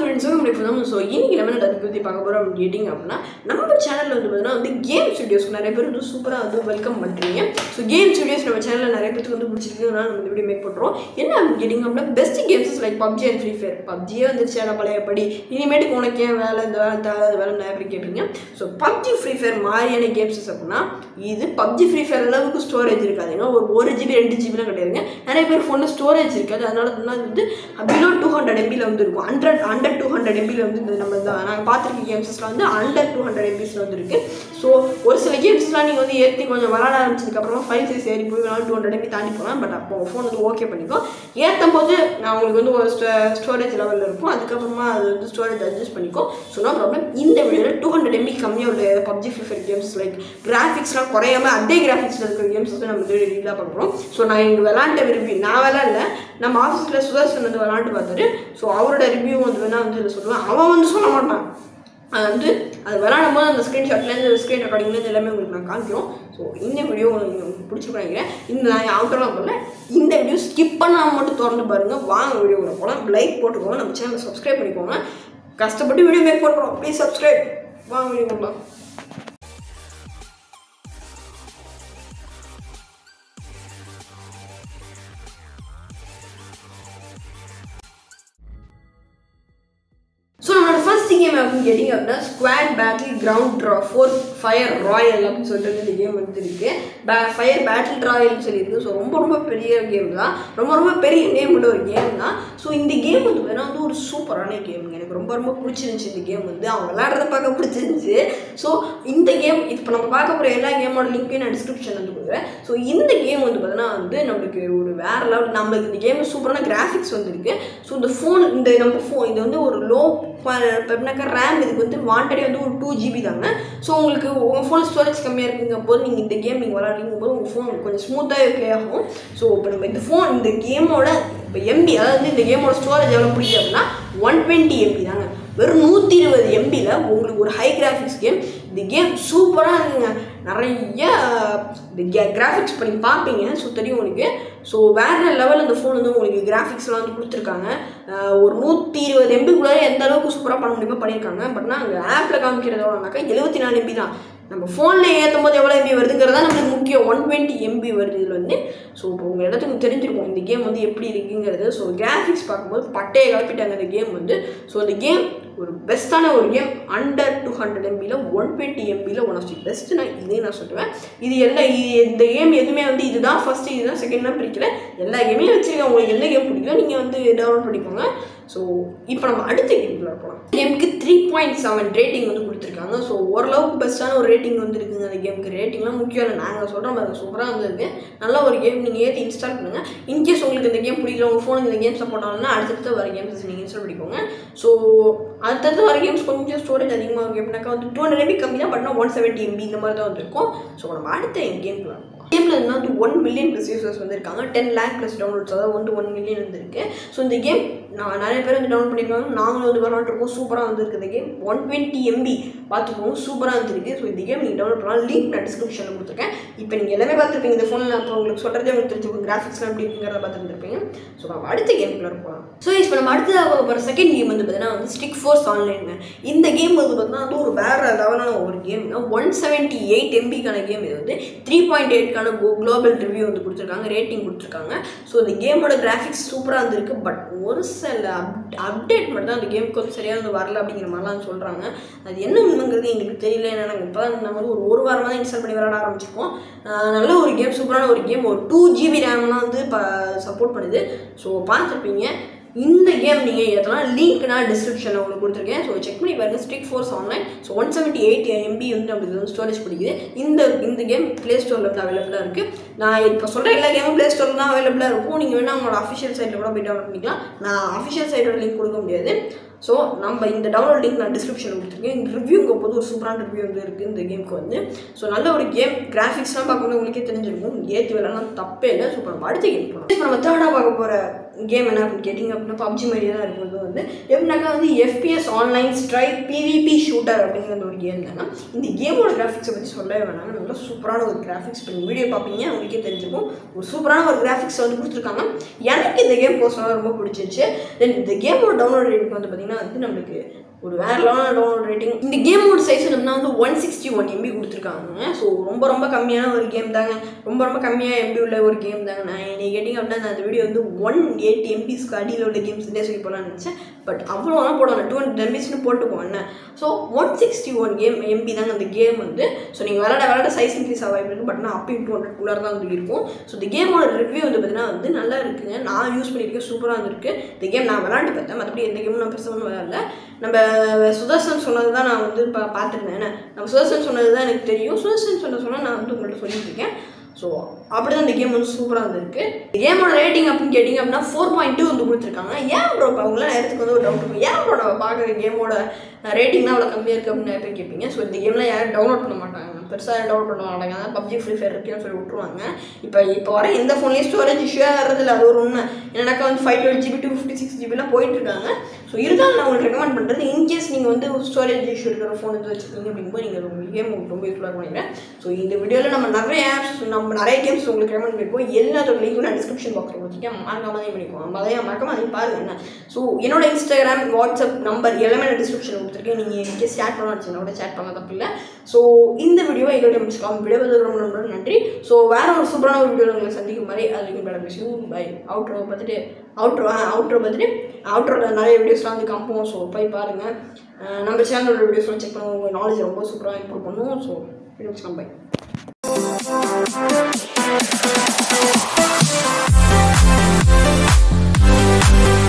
friends உங்களுக்கு தான் so இன்னைக்கு நம்ம அதை பற்றி பார்க்க போகிறோம் அப்படின்னு கேட்டிங்க அப்படின்னா நம்ம சேனலில் வந்து பார்த்தீங்கன்னா வந்து கேம் ஸ்டுடியோஸ் நிறைய பேர் வந்து சூப்பராக வந்து வெல்கம் பண்ணுறீங்க ஸோ கேம் ஸ்டுடியோஸ் நம்ம சேனலில் நிறைய பேருக்கு வந்து பிடிச்சிருக்குனால நம்ம இந்த வீடியோ மேக் பண்ணுறோம் என்ன அப்படின்னு கேட்டிங்க அப்படின்னா best games like PUBG and Free Fire பப்ஜியே வந்துருச்சு ஆனால் பழையபடி இனிமேட்டுக்கு உனக்கு ஏன் வேலை இந்த வேலை தேவை அது வேலை நிறைய பேர் கேட்பீங்க ஸோ பப்ஜி ஃப்ரீ ஃபயர் மாதிரியான கேம்ஸஸ் அப்படின்னா இது பப்ஜி ஃப்ரீ ஃபயர் அளவுக்கு ஸ்டோரேஜ் இருக்காதுங்க ஒரு ஒரு ஜிபி ரெண்டு ஜிபிலாம் கிடையாதுங்க நிறைய பேர் ஃபோனில் ஸ்டோரேஜ் இருக்காது அதனால வந்து அது வந்து பிலோ டூ ஹண்ட்ரட் எம்பியில் வந்து இருக்கும் ஹண்ட்ரட் ஹண்ட்ரட் டூ ஹண்ட்ரட் எம்பியில் வந்து இந்த நம்ம இந்த நாங்கள் பார்த்துருக்க கேம்ஸஸ்லாம் வந்து அண்டர் டூ ஹண்ட்ரட் எம்பிஸில் வந்து இருக்குது ஸோ ஒரு சில கேம்ஸ்லாம் நீங்கள் வந்து ஏற்றி கொஞ்சம் விளாட ஆரம்பிச்சதுக்கப்புறமா ஃபைல் சைஸ் ஏறி போய் வேணாலும் டூ ஹண்ட்ரட் எம்பி தாண்டி போகலாம் பட் அப்போ ஃபோன் வந்து ஓகே பண்ணிக்கோ ஏற்றும் போது நான் உங்களுக்கு வந்து ஒரு ஸ்டோரேஜ் லெவலில் இருக்கும் அதுக்கப்புறமா அது வந்து ஸ்டோரேஜ் அட்ஜஸ்ட் பண்ணிக்கோ ஸோ நோ ப்ராப்ளம் இந்த வீடியோவில் டூ ஹண்ட்ரட் எம்பி கம்மியாக உள்ள PUBG Free Fire games like கிராஃபிக்ஸ்லாம் குறையாம அதே கிராஃபிக்ஸில் இருக்கிற கேம்ஸ் வந்து நம்ம வந்து ரீலாக பண்ணுறோம் ஸோ நான் இங்கே விளாண்ட விரும்பி நான் விளாட்ல நம்ம ஆஃபீஸில் சுதர்சன் வந்து விளாண்டு பார்த்தாரு ஸோ அவரோட ரிவ்யூ வந்து வேணால் வந்து இதில் சொல்லுவேன் அவன் வந்து சொல்ல மாட்டான் அது வந்து அது விளாடும் போது அந்த ஸ்க்ரீன்ஷாட்லேருந்து ஸ்க்ரீன் ரெக்கார்டிங்லேருந்து எல்லாமே உங்களுக்கு நான் காமிக்கிறோம் ஸோ இந்த வீடியோ உங்களுக்கு பிடிச்சிருக்கோம் நினைக்கிறேன் இந்த நான் அவுட்டர்லாம் பண்ணல இந்த வீடியோ ஸ்கிப் பண்ணாமல் மட்டும் திறந்து பாருங்கள் வாங்க வீடியோவில் போகலாம் லைக் போட்டுக்கோங்க நம்ம சேனலை சப்ஸ்கிரைப் பண்ணிக்கோங்க கஷ்டப்பட்டு வீடியோ மேக் பண்ணுறோம் ப்ளீஸ் சப்ஸ்கிரைப் வாங்க வீடியோ போகலாம் ஸோ நம்மளோட ஃபர்ஸ்ட் கேம் அப்படின்னு கேட்டிங்க அப்படின்னா squad battleground draw four fire royale அப்படின்னு சொல்லிட்டு இந்த கேம் வந்து இருக்கு பே ஃபயர் பேட்டில் ராயல்னு சொல்லியிருக்கு ஸோ ரொம்ப ரொம்ப பெரிய கேம் தான் ரொம்ப ரொம்ப பெரிய நேம் உள்ள ஒரு கேம் தான் ஸோ இந்த கேம் வந்து வேணா வந்து ஒரு சூப்பரான கேம் எனக்கு ரொம்ப ரொம்ப பிடிச்சிருந்துச்சி இந்த கேம் வந்து அவங்க விளையாடுறத பார்க்க பிடிச்சிருந்துச்சி ஸோ இந்த கேம் இப்போ நம்ம பார்க்க போகிற எல்லா கேமோட லிங்க்கையும் நான் டிஸ்கிரிப்ஷன் வந்து கொடுக்குறேன் ஸோ இந்த கேம் வந்து பார்த்தீங்கன்னா வந்து நம்மளுக்கு ஒரு வேற லெவல் நம்மளுக்கு இந்த கேம் சூப்பரான கிராஃபிக்ஸ் வந்துருக்கு ஸோ இந்த ஃபோன் இந்த நம்ம ஃபோன் இது வந்து ஒரு லோ எப்படின்னாக்கா ரேம் இதுக்கு வந்து வாண்டடே வந்து ஒரு டூ ஜிபி தாங்க ஸோ உங்களுக்கு உங்கள் ஃபோன் ஸ்டோரேஜ் கம்மியாக இருக்குங்க போது நீங்கள் இந்த கேம் நீங்கள் விளாட்றீங்க போது உங்கள் ஃபோன் கொஞ்சம் ஸ்மூத்தாக ப்ளே ஆகும் ஸோ இப்போ நம்ம இந்த ஃபோன் இந்த கேமோட இப்போ எம்பி அதாவது இந்த கேமோட ஸ்டோரேஜ் எவ்வளோ பிடிக்கும் அப்படின்னா ஒன் டுவெண்ட்டி எம்பி தாங்க வெறும் நூற்றி இருபது எம்பியில் உங்களுக்கு ஒரு ஹை கிராஃபிக்ஸ் கேம் இந்த கேம் சூப்பராக இருக்குங்க நிறைய இந்த கே கிராஃபிக்ஸ் பண்ணி பார்ப்பீங்க ஸோ தெரியும் உங்களுக்கு ஸோ வேறு லெவலில் இந்த ஃபோன் வந்து உங்களுக்கு கிராஃபிக்ஸ்லாம் வந்து கொடுத்துருக்காங்க ஒரு நூற்றி இருபது எம்பிக்குள்ளே எந்த அளவுக்கு சூப்பராக பண்ண முடியுமோ பண்ணியிருக்காங்க பட்னா அங்கே ஆப்பில் காமிக்கிறதோடனாக்கா எழுபத்தி நாலு எம்பி தான் நம்ம ஃபோனில் ஏற்றும் போது எவ்வளோ எம்பி வருதுங்கிறதா நம்மளுக்கு முக்கியம் ஒன் டுவெண்ட்டி எம்பி வருது இதில் வந்து ஸோ இப்போ உங்கள் இடத்துக்கு தெரிஞ்சிருக்கும் இந்த கேம் வந்து எப்படி இருக்குங்கிறது ஸோ கிராஃபிக்ஸ் பார்க்கும்போது பட்டையை கலப்பிட்டாங்க இந்த கேம் வந்து ஸோ இந்த கேம் ஒரு பெஸ்ட்டான ஒரு கேம் அண்டர் டூ ஹண்ட்ரட் எம்பியில் ஒன் டுவெண்ட்டி எம்பியில் ஒன் ஆஃப் தி பெஸ்ட்டு நான் இதே நான் சொல்லுவேன் இது எல்லா இந்த கேம் எதுவுமே வந்து இதுதான் ஃபஸ்ட்டு இதுதான் செகண்ட்லாம் பிடிக்கல எல்லா கேமையும் வச்சுருக்கேன் உங்களுக்கு எந்த கேம் பிடிக்கல நீங்கள் வந்து டவுன்லோட் பண்ணிக்கோங்க ஸோ இப்போ நம்ம அடுத்த கேம்குள்ள போகலாம் கேமுக்கு த்ரீ பாயிண்ட் செவன் ரேட்டிங் வந்து கொடுத்துருக்காங்க ஸோ ஓரளவுக்கு பெஸ்ட்டான ஒரு ரேட்டிங் வந்து இருக்குங்க அந்த கேமுக்கு ரேட்டிங்லாம் முக்கியம் இல்லை நாங்கள் சொல்கிற மாதிரி சூப்பராக வந்துருக்கு நல்ல ஒரு கேம் நீங்கள் ஏற்றி இன்ஸ்டால் பண்ணுங்கள் இன்கேஸ் உங்களுக்கு இந்த கேம் பிடிக்கல உங்கள் ஃபோனுக்கு இந்த கேம் சப்போர்ட் ஆகலன்னா அடுத்தடுத்து வர கேம்ஸ் நீங்கள் இன்ஸ்டால் பண்ணிக்கோங்க ஸோ அடுத்தடுத்து வர கேம்ஸ் கொஞ்சம் ஸ்டோரேஜ் அதிகமாக இருக்கும் எப்படின்னாக்கா வந்து டூ ஹண்ட்ரட் எம்பி கம்மி தான் பட்னா ஒன் செவன்ட்டி எம்பி இந்த மாதிரி தான் வந்துருக்கும் ஸோ நம்ம அடுத்த கேம்குள்ள கேமில் இருந்தால் வந்து ஒன் மில்லியன் ப்ளஸ் யூசர்ஸ் வந்துருக்காங்க டென் லேக் ப்ளஸ் டவுன்லோட்ஸ் அதாவது வந்து ஒன் மில்லியன் வந்துருக்கு ஸோ இந்த கேம் நான் நிறைய பேர் வந்து டவுன்லோட் பண்ணியிருக்காங்க நாங்களும் வந்து விளாண்டுருக்கோம் சூப்பராக வந்துருக்கு இந்த கேம் ஒன் டுவெண்ட்டி எம்பி பார்த்துக்கோங்க சூப்பராக வந்துருக்கு ஸோ இந்த கேம் நீங்கள் டவுன்லோட் பண்ணலாம் லிங்க் நான் டிஸ்கிரிப்ஷனில் கொடுத்துருக்கேன் இப்போ நீங்கள் எல்லாமே பார்த்துருப்பீங்க இந்த ஃபோனில் அப்புறம் உங்களுக்கு சொல்கிறதே உங்களுக்கு தெரிஞ்சுக்கோங்க கிராஃபிக்ஸ்லாம் எப்படி இருக்குங்கிறத பார்த்துருந்துருப்பீங்க ஸோ நம்ம அடுத்த கேம்குள்ளே போகலாம் ஸோ இப்போ நம்ம அடுத்ததாக போகிற செகண்ட் கேம் வந்து பார்த்தீங்கன்னா வந்து ஸ்டிக் ஃபோர்ஸ் ஆன்லைனுங்க இந்த கேம் வந்து பார்த்தீங்கன்னா வந்து ஒரு வேறு லெவலான ஒரு கேம்ங்க ஒன் செவன்ட்டி எயிட் எம்பிக்கான கேம் இது வந்து த்ரீ பாயிண்ட் எயிட்கான குளோபல் ரிவ்யூ வந்து கொடுத்துருக்காங்க ரேட்டிங் கொடுத்துருக்காங்க ஸோ இந்த கேமோட கிராஃபிக்ஸ் சூப்பராக இருந்திருக்கு பட் ஒரு சில அப் அப்டேட் மட்டும் தான் அந்த கேமுக்கு வந்து சரியாக வந்து வரல அப்படிங்கிற மாதிரிலாம் சொல்கிறாங்க அது என்ன உண்மைங்கிறது எங்களுக்கு தெரியல ஏன்னா நாங்கள் இப்போ தான் நம்ம வந்து ஒரு ஒரு வாரமாக தான் இன்ஸ்டால் பண்ணி விளாட ஆரம்பிச்சிருக்கோம் நல்ல ஒரு கேம் சூப்பரான ஒரு கேம் ஒரு டூ ஜிபி ரேம்லாம் வந்து இப்போ சப்போர்ட் பண்ணுது ஸோ பார்த்துருப்பீங்க இந்த கேம் நீங்கள் ஏற்றலாம் லிங்க் நான் டிஸ்கிரிப்ஷனில் உங்களுக்கு கொடுத்துருக்கேன் ஸோ செக் பண்ணி பாருங்கள் strike force online so one seventy eight MB வந்து நம்மளுக்கு வந்து ஸ்டோரேஜ் பிடிக்குது இந்த இந்த கேம் ப்ளே ஸ்டோரில் வந்து அவைலபிளாக இருக்குது நான் இப்போ சொல்கிற எல்லா கேமும் ப்ளே ஸ்டோரில் தான் அவைலபிளாக இருக்கும் நீங்கள் வேணால் உங்களோட அஃபிஷியல் சைட்டில் கூட போய் டவுன்லோட் பண்ணிக்கலாம் நான் அஃபிஷியல் சைட்டோட லிங்க் கொடுக்க முடியாது ஸோ நம்ம இந்த டவுன்லோட் லிங்க் நான் டிஸ்கிரிப்ஷனில் கொடுத்துருக்கேன் இந்த ரிவ்யூங்க போது ஒரு சூப்பரான ரிவ்யூ வந்து இருக்குது இந்த கேமுக்கு வந்து ஸோ நல்ல ஒரு கேம் கிராஃபிக்ஸ்லாம் பார்க்கும்போது உங்களுக்கே தெரிஞ்சிருக்கும் ஏற்றி விளாட்லாம் தப்பே இல்லை ஸோ நம்ம அடுத்த கேம் போகலாம் இப்போ நம்ம தேர்டாக பார்க்க போகிற கேம் என்ன அப்படின்னு கேட்டிங்க அப்படின்னா பப்ஜி மாதிரியே தான் இருக்கும் வந்து எப்படின்னாக்கா வந்து FPS online strike PvP shooter அப்படிங்கிற ஒரு கேம் தானே இந்த கேமோட கிராஃபிக்ஸை பற்றி சொல்லவே வேணாம் நல்லா சூப்பரான ஒரு கிராஃபிக்ஸ் இப்போ நீங்கள் வீடியோ பார்ப்பீங்க உங்களுக்கே தெரிஞ்சுக்கும் ஒரு சூப்பரான ஒரு கிராஃபிக்ஸ் வந்து கொடுத்துருக்காங்க எனக்கு இந்த கேம் பர்சனலாக ரொம்ப பிடிச்சிருச்சு தென் இந்த கேமோட டவுன்லோட் ரேட்டிங் வந்து பார்த்திங்கன்னா வந்து நம்மளுக்கு ஒரு வேற லெவலான டவுன்லோட் ரேட்டிங் இந்த கேமோட சைஸ் என்னன்னா வந்து ஒன் சிக்ஸ்டி ஒன் எம்பி கொடுத்துருக்காங்க ஸோ ரொம்ப ரொம்ப கம்மியான ஒரு கேம் தாங்க ரொம்ப ரொம்ப கம்மியாக எம்பி உள்ள ஒரு கேம் தாங்க நான் என்னை கேட்டிங்க அப்படின்னா நான் அந்த வீடியோ வந்து ஒன் எயிட் எம்பிஸ்க்கு அடியில் உள்ள கேம்ஸ் இருந்தே சொல்லி போகலான்னு நினச்சேன் பட் அவ்வளோலாம் போடணும் டூ ஹண்ட்ரட் எம்பிஸ்னு போட்டுப்போம் என்ன so one sixty one game MB தாங்க அந்த கேம் வந்து ஸோ நீங்கள் விளாட விளாட சைஸ் இன்க்ரீஸ் ஆக வாய்ப்பு இருக்குது பட் நான் அப்பயும் டூ ஹண்ட்ரட் குள்ளார தான் வந்து இருக்கும் ஸோ இந்த கேமோட ரிவ்யூ வந்து பார்த்தீங்கன்னா வந்து நல்லா இருக்குங்க நான் யூஸ் பண்ணியிருக்கேன் சூப்பராக இருந்திருக்கு இந்த கேம் நான் விளாண்டு பார்த்தேன் மற்றபடி எந்த கேமும் நான் பெருசாக ஒன்றும் விளாடல நம்ம சுதர்சன் சொன்னது தான் நான் வந்து இப்போ பார்த்துருந்தேன் என்ன நம்ம சுதர்சன் சொன்னது தான் எனக்கு தெரியும் சுதர்சன் சொன்ன சொன்னால் நான் வந்து உங்கள்கிட்ட சொல்லிட்டு இருக்கேன் ஸோ அப்படி தான் இந்த கேம் வந்து சூப்பராக இருந்திருக்கு கேமோட ரேட்டிங் அப்படின்னு கேட்டிங்க அப்படின்னா ஃபோர் பாயிண்ட் டூ வந்து கொடுத்துருக்காங்க ஏன் ப்ரோ இப்போ அவங்களாம் நேரத்துக்கு வந்து ஒரு டவுட் இருக்கும் ஏன் ப்ரோ நம்ம பார்க்குற கேமோட ரேட்டிங்லாம் அவ்வளோ கம்மியாக இருக்குது அப்படின்னு நிறைய பேர் கேட்பீங்க ஸோ இந்த கேம்லாம் யாரும் டவுன்லோட் பண்ண மாட்டாங்க பெருசாக டவுன்லோட் பண்ண மாட்டாங்க பப்ஜி ஃப்ரீ ஃபயர் இருக்குன்னு சொல்லி விட்ருவாங்க இப்போ இப்போ வர எந்த ஃபோன்லேயும் ஸ்டோரேஜ் இஷ்யூ ஆகிறதுல அது ஒரு உண்மை என்னன்னாக்கா வந்து five twelve GB two fifty six ஜிபிலாம் போயிட்டு இருக்காங்க ஸோ இருந்தாலும் நான் உங்களுக்கு ரெக்கமெண்ட் பண்ணுறது இன்கேஸ் நீங்கள் வந்து ஸ்டோரேஜ் இஷ்யூ இருக்கிற ஃபோன் வந்து வச்சுருக்கீங்க அப்படிங்கும்போது நீங்கள் ரொம்ப கேம் உங்களுக்கு ரொம்ப யூஸ்ஃபுல்லாக பண்ணிக்கிறேன் ஸோ இந்த வீடியோவில் நம்ம நிறைய ஆப்ஸ் நம்ம நிறைய கேம்ஸ் உங்களுக்கு ரெக்கமெண்ட் பண்ணியிருக்கோம் எல்லாத்தோட லிங்க்கும் நான் டிஸ்கிரிப்ஷன் பாக்ஸில் கொடுத்துருக்கேன் மறக்காம தான் பண்ணிக்கோங்க அதையும் மறக்காம அதையும் பாருங்க என்ன ஸோ என்னோட இன்ஸ்டாகிராம் வாட்ஸ்அப் நம்பர் எல்லாமே நான் டிஸ்கிரிப்ஷனில் கொடுத்துருக்கேன் நீங்கள் இங்கே சேட் பண்ண வச்சுன்னா கூட சேட் பண்ண தப்பு இல்லை ஸோ இந்த வீடியோவை இதோட முடிச்சுக்கலாம் வீடியோ வந்து ரொம்ப ரொம்ப நன்றி ஸோ வேற ஒரு சூப்பரான ஒரு வீடியோ உங்களை சந்திக்கும் மாதிரி அது வரைக்கும் பேட பேசுவோம் பை அவுட்ரோ பார்த்துட்டு அவுட்ரோ அவுட்ரோ பார்த்துட்டு அவுட்ரோவில் நிறைய வீடியோஸ்லாம் வந்து காமிப்போம் ஸோ போய் பாருங்கள் அஹ் நம்ம சேனலோட வீடியோஸ்லாம் செக் பண்ணுவோம் உங்கள் நாலேஜ் ரொம்ப சூப்பராக இம்ப்ரூவ் பண்ணுவோம் ஸோ வீடியோ வச்சுக்கலாம் பை